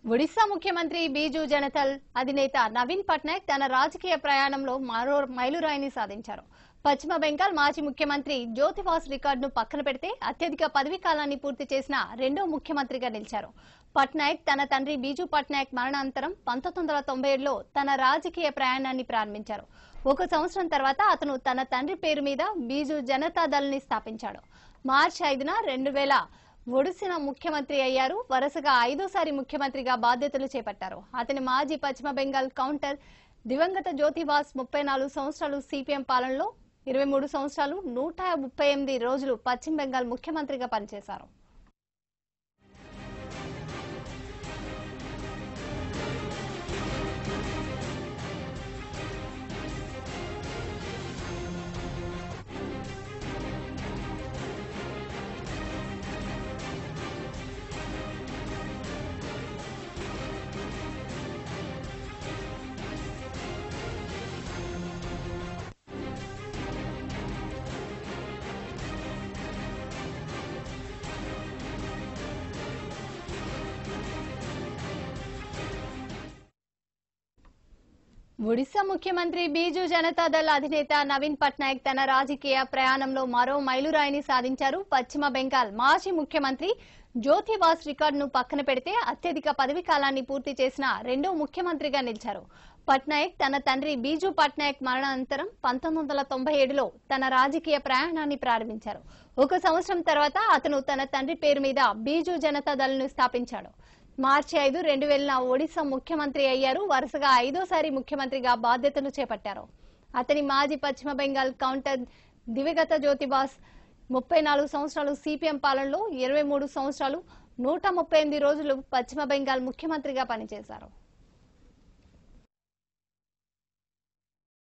ఒడిశా ముఖ్యమంత్రి బీజు జనతల్ అధినేత నవీన్ పట్నాయక్ తన రాజకీయ ప్రయాణంలో మరో మైలురాయిని సాధించారు పశ్చిమ బెంగాల్ మాజీ ముఖ్యమంత్రి జ్యోతివాస్ రికార్డును పక్కన పెడితే అత్యధిక పదవీ కాలాన్ని పూర్తి చేసిన రెండో ముఖ్యమంత్రిగా నిలిచారు పట్నాయక్ తన తండ్రి బీజు పట్నాయక్ మరణానంతరం పంతొమ్మిది వందల తొంభై ఏడులో తన రాజకీయ ప్రయాణాన్ని ప్రారంభించారు ఒక సంవత్సరం తర్వాత అతను తన తండ్రి పేరు మీద బీజు జనతా దళ్ ని స్థాపించాడు మార్చి ఐదున రెండు వేల ఒడిశా ముఖ్యమంత్రి అయ్యారు వరుసగా ఐదోసారి ముఖ్యమంత్రిగా బాధ్యతలు చేపట్టారు అతని మాజీ పశ్చిమ బెంగాల్ కౌంటర్ దివంగత జ్యోతివాస్ ముప్పై నాలుగు సంవత్సరాలు సిపిఎం పాలనలో ఇరవై మూడు సంవత్సరాలు నూట ముప్పై ఎనిమిది రోజులు పశ్చిమ బెంగాల్ ముఖ్యమంత్రిగా పనిచేశారు ఒడిశా ముఖ్యమంత్రి బీజు జనతాదళ్ అధినేత నవీన్ పట్నాయక్ తన రాజకీయ ప్రయాణంలో మరో మైలురాయిని సాధించారు పశ్చిమ బెంగాల్ మాజీ ముఖ్యమంత్రి జ్యోతివాస్ రికార్డును పక్కన పెడితే అత్యధిక పదవీ కాలాన్ని పూర్తి చేసిన రెండో ముఖ్యమంత్రిగా నిలిచారు పట్నాయక్ తన తండ్రి బీజు పట్నాయక్ మరణానంతరం పంతొమ్మిది వందల తొంభై ఏడులో తన రాజకీయ ప్రయాణాన్ని ప్రారంభించారు ఒక సంవత్సరం తర్వాత అతను తన తండ్రి పేరు మీద బీజు జనతాదళ్ ను స్థాపించాడు మార్చి ఐదు రెండు వేల ఒడిశా ముఖ్యమంత్రి అయ్యారు వరుసగా ఐదోసారి ముఖ్యమంత్రిగా బాధ్యతలు చేపట్టారు అతని మాజీ పశ్చిమ బెంగాల్ కౌంటర్ దివంగత జ్యోతిబాస్ ముప్పై నాలుగు సంవత్సరాలు సిపిఎం పాలనలో ఇరవై మూడు సంవత్సరాలు నూట ముప్పై ఎనిమిది రోజులు పశ్చిమ బెంగాల్ ముఖ్యమంత్రిగా పనిచేశారు